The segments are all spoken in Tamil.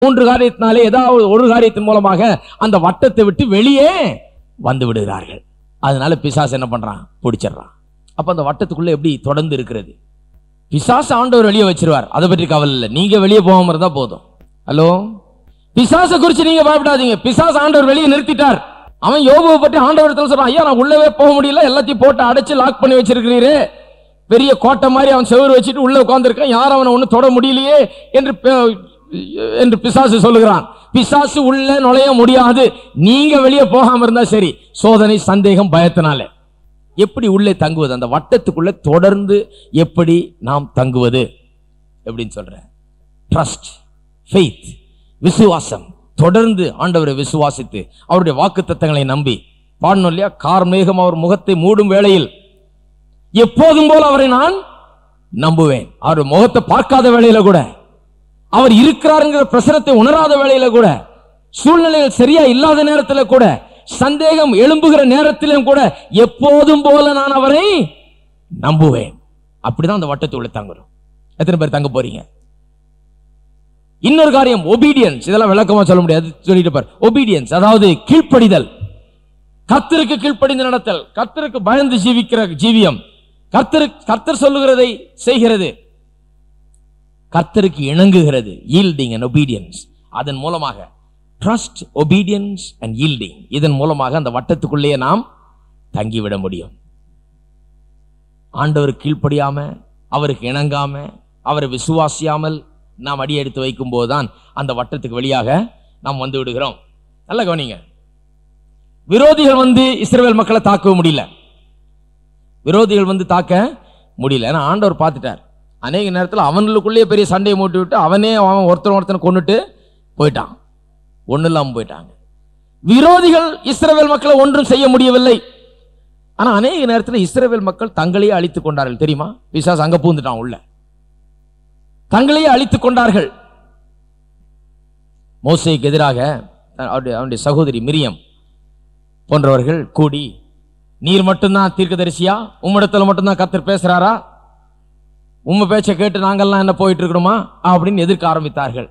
மூன்று காரியத்தினாலே ஏதாவது ஒரு காரியத்தின் மூலமாக அந்த வட்டத்தை விட்டு வெளியே வந்து விடுகிறார்கள் அதனால பிசாசு என்ன பண்றான் பிடிச்சிடுறான் அப்ப அந்த வட்டத்துக்குள்ள எப்படி தொடர்ந்து இருக்கிறது பிசாசு ஆண்டவர் வெளியே வச்சிருவார் அதை பற்றி கவலை இல்லை நீங்க வெளியே போகாம இருந்தா போதும் ஹலோ பிசாசை குறிச்சு நீங்க பயப்படாதீங்க பிசாசு ஆண்டவர் வெளியே நிறுத்திட்டார் அவன் யோபுவை பற்றி ஆண்டவர் சொல்றான் ஐயா நான் உள்ளவே போக முடியல எல்லாத்தையும் போட்டு அடைச்சு லாக் பண்ணி வச்சிருக்கிறீரே பெரிய கோட்டை மாதிரி அவன் செவுரு வச்சுட்டு உள்ள உட்கார்ந்திருக்கான் யாரும் அவனை ஒன்றும் தொட முடியலையே என்று பே- என்று பிசாசு சொல்லுகிறான் பிசாசு உள்ள நுழைய முடியாது நீங்க வெளியே போகாம இருந்தா சரி சோதனை சந்தேகம் பயத்தினால எப்படி உள்ளே தங்குவது அந்த வட்டத்துக்குள்ள தொடர்ந்து எப்படி நாம் தங்குவது எப்படின்னு சொல்றேன் ட்ரஸ்ட் ஃபெய்த் விசுவாசம் தொடர்ந்து ஆண்டவரை விசுவாசித்து அவருடைய வாக்கு தத்தங்களை நம்பி பாடணும் இல்லையா கார்மேகம் அவர் முகத்தை மூடும் வேளையில் எப்போதும் போல அவரை நான் நம்புவேன் அவர் முகத்தை பார்க்காத வேளையில கூட அவர் இருக்கிறாருங்கிற பிரசனத்தை உணராத வேளையில கூட சூழ்நிலைகள் சரியா இல்லாத நேரத்துல கூட சந்தேகம் எழும்புகிற நேரத்திலும் கூட எப்போதும் போல நான் அவரை நம்புவேன் அப்படிதான் அந்த வட்டத்துக்குள்ள தங்குறோம் எத்தனை பேர் தங்க போறீங்க இன்னொரு காரியம் ஒபீடியன்ஸ் இதெல்லாம் விளக்கமா சொல்ல முடியாது சொல்லிட்டு பார் ஒபீடியன்ஸ் அதாவது கீழ்ப்படிதல் கர்த்தருக்கு கீழ்ப்படிந்து நடத்தல் கர்த்தருக்கு பயந்து ஜீவிக்கிற ஜீவியம் கர்த்தரு கர்த்தர் சொல்லுகிறதை செய்கிறது கர்த்தருக்கு இணங்குகிறது ஈல்டிங் அண்ட் ஒபீடியன்ஸ் அதன் மூலமாக ட்ரஸ்ட் ஒபீடியன்ஸ் அண்ட் ஈல்டிங் இதன் மூலமாக அந்த வட்டத்துக்குள்ளேயே நாம் தங்கிவிட முடியும் ஆண்டவர் கீழ்ப்படியாம அவருக்கு இணங்காம அவரை விசுவாசியாமல் நாம் அடி எடுத்து வைக்கும் போதுதான் அந்த வட்டத்துக்கு வெளியாக நாம் வந்து விடுகிறோம் நல்ல கவனிங்க விரோதிகள் வந்து இஸ்ரவேல் மக்களை தாக்க முடியல விரோதிகள் வந்து தாக்க முடியல ஏன்னா ஆண்டவர் பார்த்துட்டார் அநேக நேரத்தில் அவனுக்குள்ளேயே பெரிய சண்டையை மூட்டி விட்டு அவனே அவன் ஒருத்தன் ஒருத்தனை கொண்டுட்டு போயிட்டான் ஒன்றும் இல்லாமல் போயிட்டாங்க விரோதிகள் இஸ்ரவேல் மக்களை ஒன்றும் செய்ய முடியவில்லை ஆனா அநேக நேரத்தில் இஸ்ரவேல் மக்கள் தங்களையே அழித்துக் கொண்டார்கள் தெரியுமா பிசாஸ் அங்க பூந்துட்டான் உள்ள தங்களையே அழித்துக் கொண்டார்கள் மோசேக்கு எதிராக அவருடைய அவனுடைய சகோதரி மிரியம் போன்றவர்கள் கூடி நீர் மட்டும்தான் தீர்க்கதரிசியா உம்மிடத்துல மட்டும்தான் கத்தர் பேசுறாரா உம்ம பேச்சை கேட்டு நாங்கெல்லாம் என்ன போயிட்டு இருக்கணுமா அப்படின்னு எதிர்க்க ஆரம்பித்தார்கள்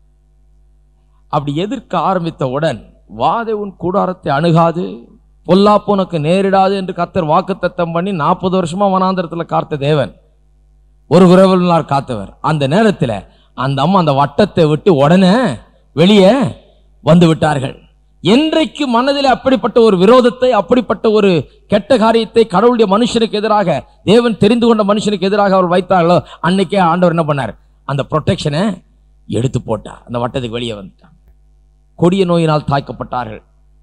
அப்படி எதிர்க்க ஆரம்பித்தவுடன் வாதை உன் கூடாரத்தை அணுகாது பொல்லாப்பு உனக்கு நேரிடாது என்று கத்தர் வாக்குத்தத்தம் பண்ணி நாற்பது வருஷமா வனாந்தரத்துல காத்த தேவன் ஒரு குரவலார் காத்தவர் அந்த நேரத்துல அந்த அம்மா அந்த வட்டத்தை விட்டு உடனே வெளியே வந்து விட்டார்கள் என்றைக்கு மனதில் அப்படிப்பட்ட ஒரு விரோதத்தை அப்படிப்பட்ட ஒரு கெட்ட காரியத்தை கடவுளுடைய மனுஷனுக்கு எதிராக தேவன் தெரிந்து கொண்ட மனுஷனுக்கு எதிராக அவர் வைத்தார்களோ அன்னைக்கே ஆண்டவர் என்ன பண்ணார் அந்த ப்ரொடெக்ஷனை எடுத்து போட்டார் அந்த வட்டத்துக்கு வெளியே வந்துட்டார் கொடிய நோயினால் தாக்கப்பட்டார்கள்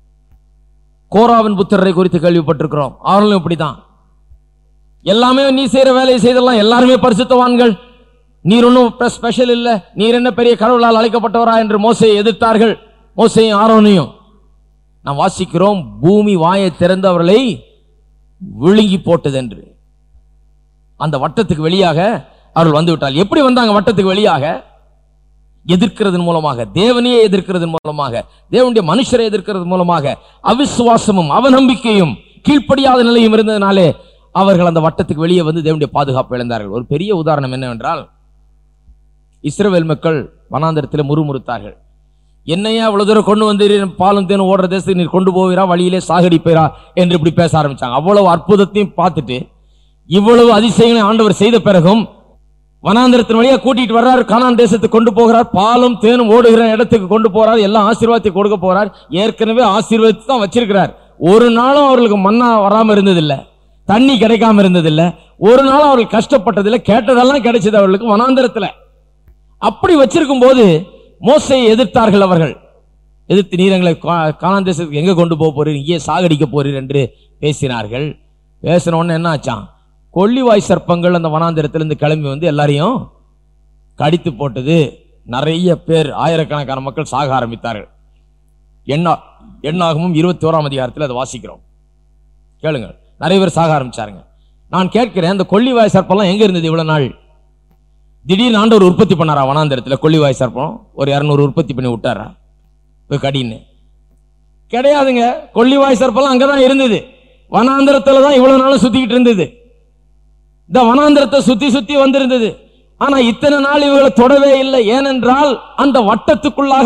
கோராவின் புத்திரரை குறித்து கேள்விப்பட்டிருக்கிறோம் அவர்களும் இப்படிதான் எல்லாமே நீ செய்யற வேலையை செய்தெல்லாம் எல்லாருமே பரிசுத்தவான்கள் நீர் ஒன்றும் ஸ்பெஷல் இல்ல நீர் என்ன பெரிய கடவுளால் அழைக்கப்பட்டவரா என்று மோசையை எதிர்த்தார்கள் மோசையும் ஆரோனையும் நாம் வாசிக்கிறோம் பூமி வாயை திறந்து அவர்களை விழுங்கி போட்டது என்று அந்த வட்டத்துக்கு வெளியாக அவர்கள் வந்து விட்டார்கள் எப்படி வந்தாங்க வட்டத்துக்கு வெளியாக எதிர்க்கிறதன் மூலமாக தேவனையே எதிர்க்கிறதன் மூலமாக தேவனுடைய மனுஷரை எதிர்க்கிறது மூலமாக அவிசுவாசமும் அவநம்பிக்கையும் கீழ்ப்படியாத நிலையும் இருந்ததினாலே அவர்கள் அந்த வட்டத்துக்கு வெளியே வந்து தேவனுடைய பாதுகாப்பு இழந்தார்கள் ஒரு பெரிய உதாரணம் என்னவென்றால் இஸ்ரவேல் மக்கள் வனாந்தரத்தில் முறுமுறுத்தார்கள் என்னையா இவ்வளவு தூரம் கொண்டு வந்து பாலும் தேனும் ஓடுற தேசத்துக்கு நீர் கொண்டு போவீரா வழியிலே சாகடிப்பீரா என்று இப்படி பேச ஆரம்பிச்சாங்க அவ்வளவு அற்புதத்தையும் பார்த்துட்டு இவ்வளவு அதிசயங்களை ஆண்டவர் செய்த பிறகும் வனாந்திரத்தின் வழியா கூட்டிட்டு வர்றாரு கானான் தேசத்துக்கு கொண்டு போகிறார் பாலும் தேனும் ஓடுகிற இடத்துக்கு கொண்டு போறார் எல்லாம் ஆசீர்வாதத்தை கொடுக்க போறார் ஏற்கனவே ஆசீர்வாதத்தை தான் வச்சிருக்கிறார் ஒரு நாளும் அவர்களுக்கு மண்ணா வராம இருந்ததில்லை தண்ணி கிடைக்காம இருந்ததில்ல ஒரு நாளும் அவர்கள் கஷ்டப்பட்டதில்லை கேட்டதெல்லாம் கிடைச்சது அவர்களுக்கு வனாந்திரத்துல அப்படி வச்சிருக்கும் போது மோசையை எதிர்த்தார்கள் அவர்கள் எதிர்த்து நீரங்களை கானான் தேசத்துக்கு எங்க கொண்டு போக போறீர் இங்கே சாகடிக்க போறீர் என்று பேசினார்கள் பேசின உடனே என்ன ஆச்சான் கொள்ளிவாய் சர்ப்பங்கள் அந்த வனாந்திரத்திலிருந்து கிளம்பி வந்து எல்லாரையும் கடித்து போட்டது நிறைய பேர் ஆயிரக்கணக்கான மக்கள் சாக ஆரம்பித்தார்கள் எண்ணா எண்ணாகமும் இருபத்தி ஓராம் அதிகாரத்தில் அதை வாசிக்கிறோம் கேளுங்க நிறைய பேர் சாக ஆரம்பிச்சாருங்க நான் கேட்கிறேன் அந்த கொள்ளிவாய் சர்ப்பம்லாம் எங்க இருந்தது இவ்வளவு நாள் திடீர்னு ஆண்டவர் உற்பத்தி பண்ணாரா வனாந்திரத்தில் கொள்ளிவாய் சர்ப்பம் ஒரு இரநூறு உற்பத்தி பண்ணி விட்டாரா இப்போ கடின்னு கிடையாதுங்க கொள்ளிவாய் சர்ப்பம்லாம் அங்கதான் இருந்தது வனாந்திரத்துல தான் இவ்வளவு நாளும் சுத்திக்கிட்டு இருந்தது இந்த வனாந்திரத்தை சுத்தி சுத்தி வந்திருந்தது ஆனா இத்தனை நாள் இவங்களை தொடவே இல்லை ஏனென்றால் அந்த வட்டத்துக்குள்ளாக